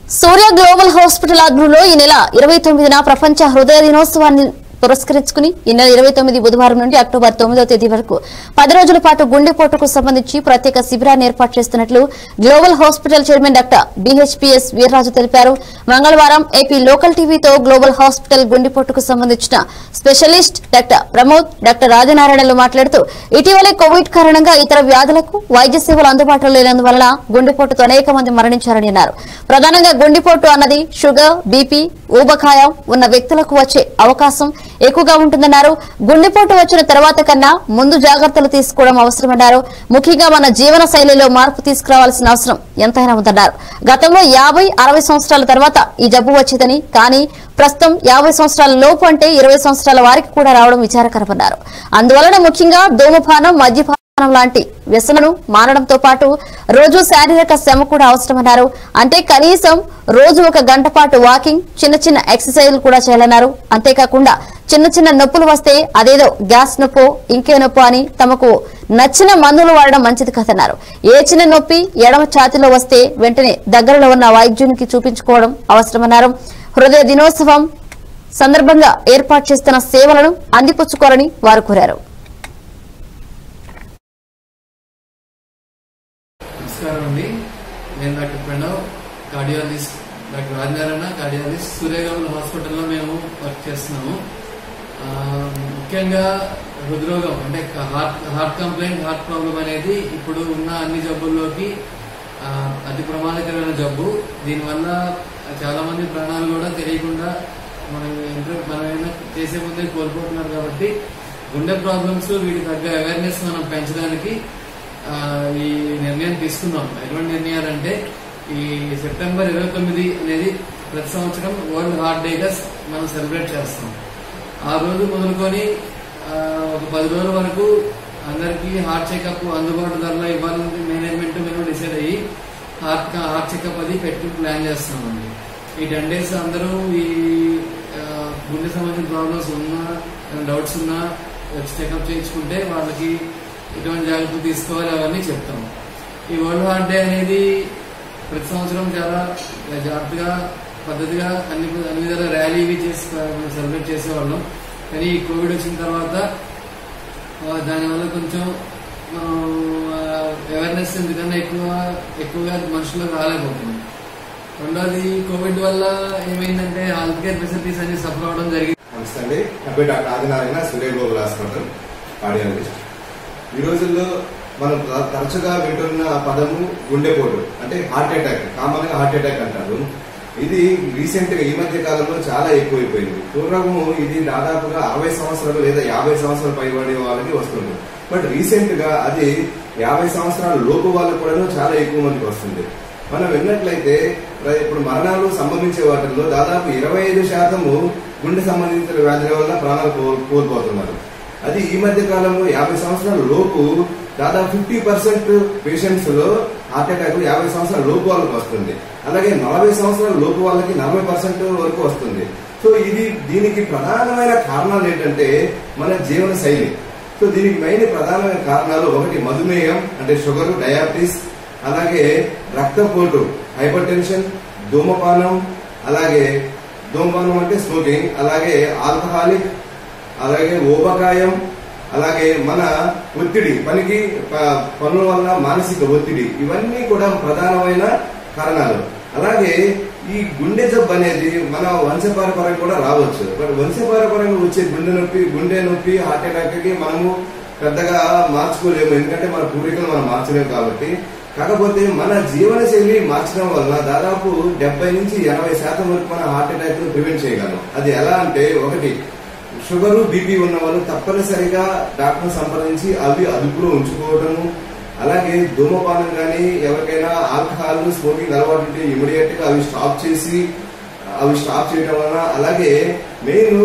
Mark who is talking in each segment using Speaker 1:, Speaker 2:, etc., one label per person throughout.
Speaker 1: సూర్య global hospital ఆధ్వర్యంలో ఈ నెల ఇరవై తొమ్మిదిన ప్రపంచ హృదయ దినోత్సవాన్ని పురస్కరించుకుని ఈ నెల ఇరవై తొమ్మిది బుధవారం నుండి అక్టోబర్ తొమ్మిదో తేదీ వరకు పది రోజుల పాటు గుండెపోటుకు సంబంధించి ప్రత్యేక శిబిరాన్ని ఏర్పాటు చేస్తున్నట్లు global hospital chairman doctor BHPS Veerraju తెలిపారు మంగళవారం ఏపీ లోకల్ టీవీతో గ్లోబల్ హాస్పిటల్ గుండెపోటుకు సంబంధించిన స్పెషలిస్ట్ డాక్టర్ ప్రమోద్ డాక్టర్ రాజనారాయణలు మాట్లాడుతూ ఇటీవలే కోవిడ్ కారణంగా ఇతర వ్యాధులకు వైద్య సేవలు అందుబాటులో లేనందువలన గుండెపోటుతో అనేక మంది మరణించారని అన్నారు ప్రధానంగా గుండెపోటు అన్నది షుగర్ బీపీ ఊబకాయం ఉన్న వ్యక్తులకు వచ్చే అవకాశం ఎక్కువగా ఉంటుందన్నారు గుండెపోటు వచ్చిన తర్వాత కన్నా ముందు జాగ్రత్తలు తీసుకోవడం అవసరమన్నారు ముఖ్యంగా మన జీవన శైలిలో మార్పు తీసుకురావాల్సిన అవసరం ఎంతైనా ఉందన్నారు గతంలో యాభై అరవై సంవత్సరాల తర్వాత ఈ జబ్బు వచ్చేదని కానీ ప్రస్తుతం యాభై సంవత్సరాల లోపు అంటే ఇరవై సంవత్సరాల వారికి కూడా రావడం విచారకరమన్నారు అందువలన ముఖ్యంగా ధూమపానం మద్యపానం పానం లాంటి వ్యసనను మానడంతో పాటు రోజు శారీరక శ్రమ కూడా అవసరమన్నారు అంటే కనీసం రోజు ఒక గంట పాటు వాకింగ్ చిన్న చిన్న ఎక్సర్సైజ్లు కూడా చేయాలన్నారు అంతేకాకుండా చిన్న చిన్న నొప్పులు వస్తే అదేదో గ్యాస్ నొప్పో ఇంకే నొప్పో అని తమకు నచ్చిన మందులు వాడడం మంచిది కాదన్నారు ఏ చిన్న నొప్పి ఎడమ ఛాతిలో వస్తే వెంటనే దగ్గరలో ఉన్న వైద్యునికి చూపించుకోవడం అవసరమన్నారు హృదయ దినోత్సవం సందర్భంగా ఏర్పాటు చేస్తున్న సేవలను అందిపుచ్చుకోవాలని వారు కోరారు
Speaker 2: నమస్కారం అండి నేను doctor Pranav cardiologist doctor Rajanarayana cardiologist సూర్యగాముల హాస్పిటల్లో మేము వర్క్ చేస్తున్నాము ఆ, ముఖ్యంగా హృద్రోగం అంటే heart heart complaint heart problem అనేది ఇప్పుడు ఉన్న అన్ని జబ్బుల్లోకి ఆ, అతి ప్రమాదకరమైన జబ్బు దీనివల్ల చాలా మంది ప్రాణాలు కూడా తెలియకుండా మనం ఎంటర్ మనం ఏమైనా చేసే ముందే కోల్పోతున్నారు కాబట్టి గుండె ప్రాబ్లమ్స్ వీటి తగ్గ అవేర్నెస్ మనం పెంచడానికి ఆ, ఈ నిర్ణయం తీసుకున్నాం ఎటువంటి నిర్ణయాలు అంటే ఈ సెప్టెంబర్ ఇరవై తొమ్మిది అనేది ప్రతి సంవత్సరం వరల్డ్ హార్ట్ డేగా మనం సెలబ్రేట్ చేస్తాం ఆ రోజు మొదలుకొని ఆ, ఒక పది రోజుల వరకు అందరికీ హార్ట్ చెకప్ అందుబాటు ధరలో ఇవ్వాలని మేనేజ్మెంట్ మేము డిసైడ్ అయ్యి హార్ట్ హార్ట్ చెకప్ అది పెట్టి ప్లాన్ చేస్తున్నామండి ఈ టెన్ డేస్ అందరూ ఈ ఆ, గుండె సంబంధించిన ప్రాబ్లమ్స్ ఉన్నా డౌట్స్ ఉన్నా వచ్చి చెకప్ చేయించుకుంటే వాళ్ళకి ఎటువంటి జాగ్రత్తలు తీసుకోవాలి అవన్నీ చెప్తాం ఈ వరల్డ్ హార్ట్ డే అనేది ప్రతి సంవత్సరం చాలా జాగ్రత్తగా పద్ధతిగా అన్ని అన్ని విధాల ర్యాలీ ఇవి చేసి మనం సెలబ్రేట్ చేసేవాళ్ళం కానీ ఈ కోవిడ్ వచ్చిన తర్వాత ఆ, దానివల్ల కొంచెం అవేర్నెస్ ఎందుకన్నా ఎక్కువ ఎక్కువగా మనుషులకు రాలేకపోతుంది రెండోది కోవిడ్ వల్ల ఏమైందంటే హెల్త్ కేర్ ఫెసిలిటీస్ అన్ని సఫర్ అవడం జరిగింది
Speaker 3: నమస్తే అండి నా పేరు doctor Adinarayana Surya global hospital cardiologist ఈ రోజుల్లో మనం త- తరచుగా వింటున్న పదము గుండెపోటు అంటే హార్ట్ అటాక్ కామన్ గా హార్ట్ అటాక్ అంటారు ఇది రీసెంట్ గా ఈ మధ్య కాలంలో చాలా ఎక్కువైపోయింది పూర్వము ఇది దాదాపుగా అరవై సంవత్సరాలు లేదా యాభై సంవత్సరాలు పైబడి వాళ్ళకి వస్తుంది బట్ రీసెంట్ గా అది యాభై సంవత్సరాల లోపు వాళ్ళకు కూడా చాలా ఎక్కువ మందికి వస్తుంది మనం విన్నట్లయితే ప్ర- ఇప్పుడు మరణాలు సంభవించే వాటిల్లో దాదాపు ఇరవై ఐదు శాతము గుండె సంబంధించిన వ్యాధుల వల్ల ప్రాణాలు కో- కోల్పోతున్నారు అది ఈ మధ్య కాలంలో యాభై సంవత్సరాల లోపు దాదాపు ఫిఫ్టీ పర్సెంట్ పేషెంట్స్ లో హార్ట్ అటాక్ యాభై సంవత్సరాల లోపు వాళ్ళకి వస్తుంది అలాగే నలభై సంవత్సరాల లోపు వాళ్ళకి నలభై పర్సెంట్ వరకు వస్తుంది సో ఇది దీనికి ప్రధానమైన కారణాలు ఏంటంటే మన జీవన శైలి సో దీనికి మెయిన్ ప్రధానమైన కారణాలు ఒకటి మధుమేహం అంటే షుగర్ డయాబెటీస్ అలాగే రక్తపోటు హైపర్ టెన్షన్ ధూమపానం అలాగే ధూమపానం అంటే స్మోకింగ్ అలాగే ఆల్కహాలిక్ అలాగే ఊబకాయం అలాగే మన ఒత్తిడి పనికి ప- పనుల వల్ల మానసిక ఒత్తిడి ఇవన్నీ కూడా ప్రధానమైన కారణాలు అలాగే ఈ గుండె జబ్బు అనేది మన వంశపారపరంగా కూడా రావచ్చు బట్ వంశపారపరంగా వచ్చే గుండె నొప్పి గుండె నొప్పి హార్ట్ అటాక్ కి మనము పెద్దగా మార్చుకోలేము ఎందుకంటే మన పూర్వీకులు మనం మార్చలేము కాబట్టి కాకపోతే మన జీవన శైలి మార్చడం వల్ల దాదాపు డెబ్బై నుంచి ఎనభై శాతం వరకు మన హార్ట్ అటాక్ ప్రివెంట్ చేయగలం అది ఎలా అంటే ఒకటి షుగర్ బీపీ ఉన్న వాళ్ళు తప్పనిసరిగా డాక్టర్ సంప్రదించి అవి అదుపులో ఉంచుకోవడము అలాగే ధూమపానం కానీ ఎవరికైనా ఆల్కహాల్ స్మోకింగ్ అలవాటు ఉంటే ఇమీడియట్ గా అవి స్టాప్ చేసి అవి స్టాప్ చేయడం వలన అలాగే మెయిన్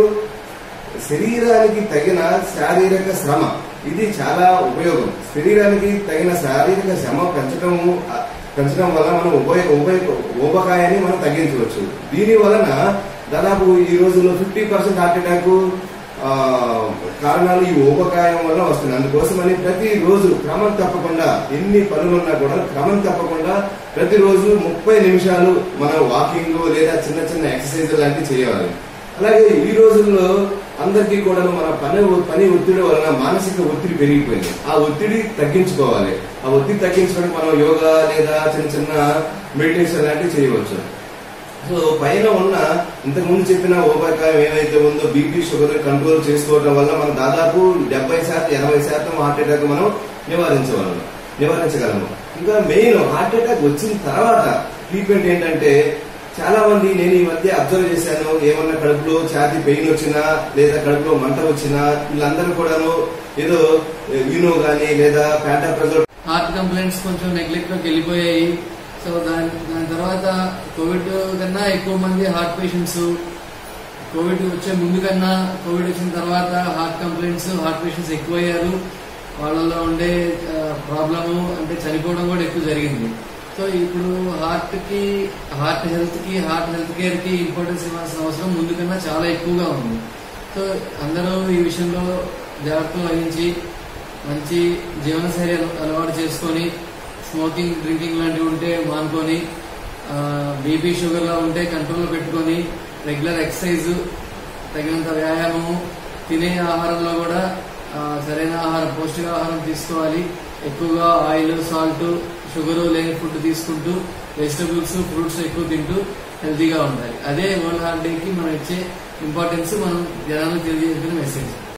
Speaker 3: శరీరానికి తగిన శారీరక శ్రమ ఇది చాలా ఉపయోగం శరీరానికి తగిన శారీరక శ్రమ పెంచడం పెంచడం వల్ల మనం ఉపయ ఉపయ ఉపకాయాన్ని మనం తగ్గించవచ్చు దీని వలన దాదాపు ఈ రోజుల్లో ఫిఫ్టీ పర్సెంట్ హార్ట్ అటాక్ ఆ, కారణాలు ఈ ఊబకాయం వల్ల వస్తుంది అందుకోసమని ప్రతి రోజు క్రమం తప్పకుండా ఎన్ని పనులున్నా కూడా క్రమం తప్పకుండా ప్రతిరోజు ముప్పై నిమిషాలు మనం వాకింగ్ లేదా చిన్న చిన్న ఎక్సర్సైజ్ లాంటివి చేయాలి అలాగే ఈ రోజుల్లో అందరికీ కూడా మన పని పని ఒత్తిడి వలన మానసిక ఒత్తిడి పెరిగిపోయింది ఆ ఒత్తిడి తగ్గించుకోవాలి ఆ ఒత్తిడి తగ్గించుకోవడానికి మనం యోగా లేదా చిన్న చిన్న మెడిటేషన్ లాంటివి చేయవచ్చు సో పైన ఉన్న ఇంతకు ముందు చెప్పిన ఊబకాయం ఏమైతే ఉందో బీపీ షుగర్ కంట్రోల్ చేసుకోవడం వల్ల మనం దాదాపు డెబ్బై శాతం ఎనభై శాతం హార్ట్ అటాక్ మనం నివారించగలము నివారించగలము ఇంకా మెయిన్ హార్ట్ అటాక్ వచ్చిన తర్వాత ట్రీట్మెంట్ ఏంటంటే చాలా మంది నేను ఈ మధ్య అబ్జర్వ్ చేశాను ఏమన్నా కడుపులో ఛాతీ పెయిన్ వచ్చినా లేదా కడుపులో మంట వచ్చినా వీళ్ళందరూ కూడాను ఏదో యూనో గానీ లేదా ప్యాంటాప్రజోల్
Speaker 2: హార్ట్ కంప్లైంట్స్ కొంచెం నెగ్లెక్ట్ లోకి వెళ్ళిపోయాయి సో దాని దాని తర్వాత కోవిడ్ కన్నా ఎక్కువ మంది హార్ట్ పేషెంట్స్ కోవిడ్ వచ్చే ముందు కన్నా కోవిడ్ వచ్చిన తర్వాత హార్ట్ కంప్లైంట్స్ హార్ట్ పేషెంట్స్ ఎక్కువయ్యారు వాళ్ళలో ఉండే ప్రాబ్లము అంటే చనిపోవడం కూడా ఎక్కువ జరిగింది సో ఇప్పుడు హార్ట్ కి హార్ట్ హెల్త్ కి హార్ట్ హెల్త్ కేర్ కి ఇంపార్టెన్స్ ఇవ్వాల్సిన అవసరం ముందు కన్నా చాలా ఎక్కువగా ఉంది సో అందరూ ఈ విషయంలో జాగ్రత్తలు వహించి మంచి జీవనశైలి అల- అలవాటు చేసుకొని స్మోకింగ్ డ్రింకింగ్ లాంటివి ఉంటే మానుకొని బీపీ షుగర్లా ఉంటే కంట్రోల్లో పెట్టుకొని రెగ్యులర్ ఎక్సర్సైజ్ తగినంత వ్యాయామము తినే ఆహారంలో కూడా ఆ, సరైన ఆహారం పౌష్టికాహారం తీసుకోవాలి ఎక్కువగా ఆయిల్ సాల్ట్ షుగర్ లేని ఫుడ్ తీసుకుంటూ వెజిటబుల్స్ ఫ్రూట్స్ ఎక్కువ తింటూ హెల్తీగా ఉండాలి అదే వరల్డ్ హార్ట్ డేకి మనం ఇచ్చే ఇంపార్టెన్స్ మనం జనాలకు తెలియజేసిన మెసేజ్